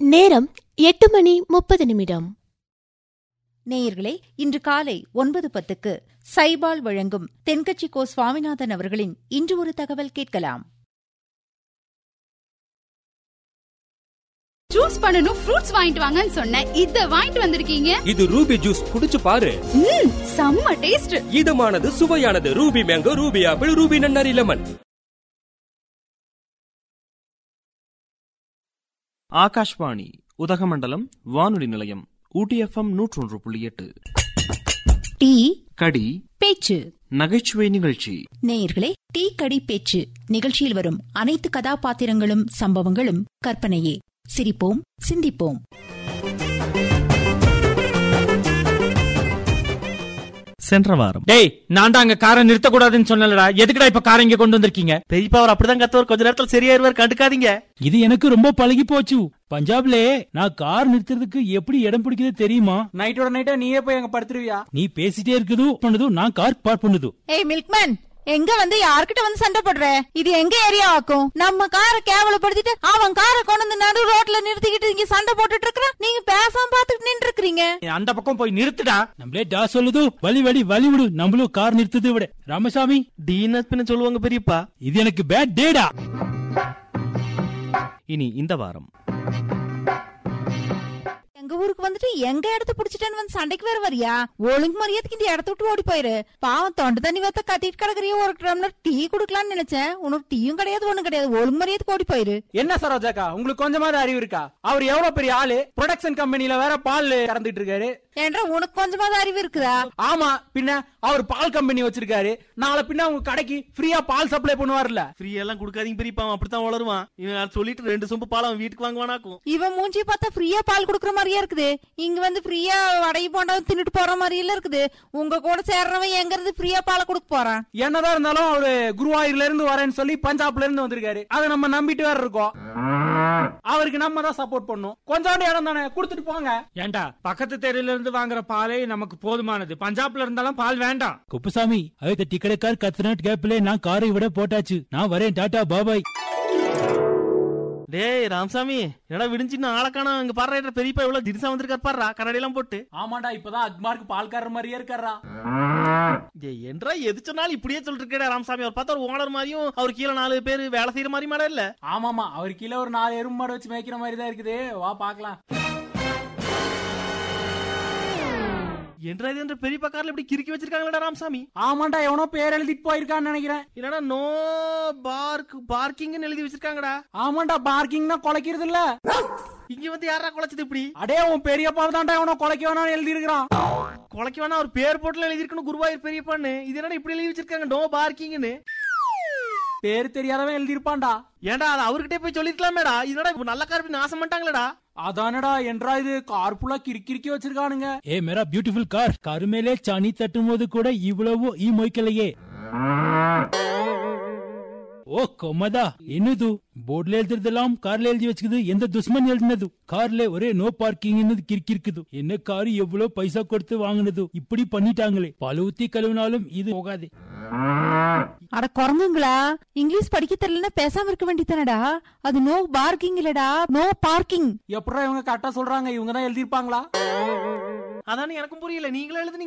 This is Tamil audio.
நேரம் எட்டு மணி முப்பது நிமிடம் நேயர்களே இன்று காலை ஒன்பது பத்துக்கு சைபால் வழங்கும் தென்கட்சி கோ சுவாமிநாதன் அவர்களின் இன்று ஒரு தகவல் கேட்கலாம் ஜூஸ் பண்ணனும் ஃப்ரூட்ஸ் வாங்கிட்டு வாங்கன்னு சொன்னேன் இத வாங்கிட்டு வந்திருக்கீங்க இது ரூபி ஜூஸ் குடிச்சு பாரு ம் செம்ம டேஸ்ட் இதமானது சுவையானது Ruby mango Ruby apple Ruby நன்னாரி லெமன் ஆகாஷ்வாணி உதகமண்டலம் வானொலி நிலையம் ஊட்டி எஃப்எம் நூற்றொன்று புள்ளி எட்டு டீ கடி பேச்சு நகைச்சுவை நிகழ்ச்சி நேயர்களே டீ கடி பேச்சு நிகழ்ச்சியில் வரும் அனைத்து கதாபாத்திரங்களும் சம்பவங்களும் கற்பனையே சிரிப்போம் சிந்திப்போம் சென்ற வாரம் டேய் நான் தான் அங்க காரை நிறுத்த கூடாதுன்னு சொன்னலடா எதுக்குடா இப்ப காரை இங்க கொண்டு வந்திருக்கீங்க பெரியப்பா அவர் அப்படிதான் கத்தவர் கொஞ்ச நேரத்துல சரியாயிருவார் கண்டுக்காதீங்க இது எனக்கு ரொம்ப பழகி போச்சு பஞ்சாப்ல நான் கார் நிறுத்துறதுக்கு எப்படி இடம் பிடிக்குது தெரியுமா நைட்டோட நைட்டா நீயே போய் அங்க படுத்துருவியா நீ பேசிட்டே இருக்குது பண்ணுது நான் கார் பார்க் பண்ணுது ஏய் மில்க்மேன் எங்க வந்து யார்கிட்ட வந்து சண்டை போடுற இது எங்க ஏரியா ஆக்கும் நம்ம காரை கேவலப்படுத்திட்டு அவன் காரை கொண்டு வந்து நடு ரோட்ல நிறுத்திக்கிட்டு இங்க சண்டை போட்டுட்டு இருக்கிறான் நீங்க பேசாம பாத்துட்டு நின்று இருக்கிறீங்க அந்த பக்கம் போய் நிறுத்துடா நம்மளே டா சொல்லுது வழி வழி வழி விடு நம்மளும் கார் நிறுத்தது விட ராமசாமி டீனஸ் பின்ன சொல்லுவாங்க பெரியப்பா இது எனக்கு பேட் டேடா இனி இந்த வாரம் எங்க ஊருக்கு வந்துட்டு எங்க இடத்த புடிச்சிட்டேன்னு வந்து சண்டைக்கு வேற வரியா ஒழுங்கு மரியாதைக்கு இந்த இடத்த விட்டு ஓடி போயிரு பாவம் தொண்டை தண்ணி வைத்த கத்திட்டு கிடக்குறிய ஒரு டம்ளர் டீ குடுக்கலாம்னு நினைச்சேன் உனக்கு டீயும் கிடையாது ஒண்ணும் கிடையாது ஒழுங்கு மரியாதைக்கு ஓடி போயிரு என்ன சரோஜாக்கா உங்களுக்கு கொஞ்சமாவது அறிவு இருக்கா அவர் எவ்வளவு பெரிய ஆளு ப்ரொடக்ஷன் கம்பெனில வேற பால் கறந்துட்டு இருக்காரு ஏன்றா உனக்கு கொஞ்சமாவது அறிவு இருக்குதா ஆமா பின்ன அவர் பால் கம்பெனி வச்சிருக்காரு நாளை பின்ன உங்க கடைக்கு ஃப்ரீயா பால் சப்ளை பண்ணுவார்ல ஃப்ரீ எல்லாம் கொடுக்காதீங்க பெரியப்பா அவன் அப்படித்தான் வளருவான் இவன் சொல்லிட்டு ரெண்டு சொம்பு பால் அவன் வீட்டுக்கு வாங்குவானாக்கும் இவன் மூஞ்சி பார்த்தா ஃப்ரீயா பால் குடுக்கற மாதிரியே இருக்குது இங்க வந்து ஃப்ரீயா வடகி போண்டா தின்னுட்டு போற மாதிரி எல்லாம் இருக்குது உங்க கூட சேர்றவன் எங்க இருந்து ஃப்ரீயா பாலை கொடுக்க போறான் என்னதான் இருந்தாலும் அவரு குருவாயூர்ல இருந்து வரேன்னு சொல்லி பஞ்சாப்ல இருந்து வந்திருக்காரு அதை நம்ம நம்பிட்டு வேற இருக்கோம் அவருக்கு நம்ம தான் சப்போர்ட் பண்ணும் கொஞ்சோண்டு இடம் தானே கொடுத்துட்டு போங்க ஏண்டா பக்கத்து தெருல இருந்து வாங்குற பாலே நமக்கு போதுமானது பஞ்சாப்ல இருந்தாலும் பால் வேண்டாம் குப்புசாமி அதுக்கு டிக்கெட் கத்துனாட் கேப்ல நான் காரை விட போட்டாச்சு நான் வரேன் டாடா பாபாய் டேய் ராமசாமி என்னடா விடிஞ்சின்னு ஆளக்கான இங்க பாடுற பெரியப்பா எவ்வளவு திரிசா வந்திருக்காரு பாடுறா கண்ணாடி எல்லாம் போட்டு ஆமாண்டா இப்பதான் அக்மார்க்கு பால்காரர் மாதிரியே இருக்காரா டேய், என்றா எது சொன்னாலும் இப்படியே சொல்லிட்டு இருக்கடா ராமசாமி அவர் பார்த்தா ஒரு ஓனர் மாதிரியும் அவர் கீழே நாலு பேர் வேலை செய்யற மாதிரி மாடா இல்ல ஆமாமா அவர் கீழே ஒரு நாலு எறும்பு மாடு வச்சு மேய்க்கிற மாதிரி தான் இருக்குது வா பாக்கலாம் என்றா இது என்ற பெரியப்பா கார்ல இப்படி கிறுக்கி வச்சிருக்காங்களா ராமசாமி ஆமாண்டா எவனோ பேர் எழுதிட்டு போயிருக்கான்னு நினைக்கிறேன் இல்லடா நோ பார்க் பார்க்கிங்னு எழுதி வச்சிருக்காங்கடா ஆமாண்டா பார்க்கிங்னா குலைக்கிறது இல்ல இங்க வந்து யாரா குலைச்சது இப்படி அடே உன் பெரியப்பாவை தான்டா எவனோ குலைக்க வேணாம்னு எழுதி இருக்கிறான் குலைக்க வேணா அவர் பேர் போட்டுல எழுதி இருக்கணும் குருவாயூர் பெரியப்பான்னு இது என்னடா இப்படி எழுதி வச்சிருக்காங்க நோ பார்க்கிங்னு பேர் தெரியாதவன் எழுதியிருப்பான்டா ஏன்டா அது அவர்கிட்டே போய் சொல்லிருக்கலாமேடா இதோட இப்ப நல்ல கார் நாசம் பண்ணிட்டாங்களடா அதானடா என்றா இது கார் ஃபுல்லா கிறுக்கிறுக்கி வச்சிருக்கானுங்க ஏ மேரா பியூட்டிஃபுல் கார் கார் மேலே சாணி தட்டும் போது கூட இவ்வளவு ஈ மொய்க்கலையே ஓ கொம்மதா என்னது போர்ட்ல எழுதுறதெல்லாம் கார்ல எழுதி வச்சுக்குது எந்த துஷ்மன் எழுதினது கார்ல ஒரே நோ பார்க்கிங் கிறுக்கி இருக்குது என்ன கார் எவ்வளவு பைசா கொடுத்து வாங்கினது இப்படி பண்ணிட்டாங்களே பல ஊத்தி கழுவினாலும் இது போகாது அட குரங்குங்களா இங்கிலீஷ் படிக்க தெரியலன்னா பேசாம இருக்க வேண்டியதானடா அது நோ பார்க்கிங் இல்லடா நோ பார்க்கிங் எப்படா இவங்க கரெக்டா சொல்றாங்க இவங்க தான் எழுதியிருப்பாங்களா அதானே எனக்கும் புரியல நீங்களே எழுதுனீங்க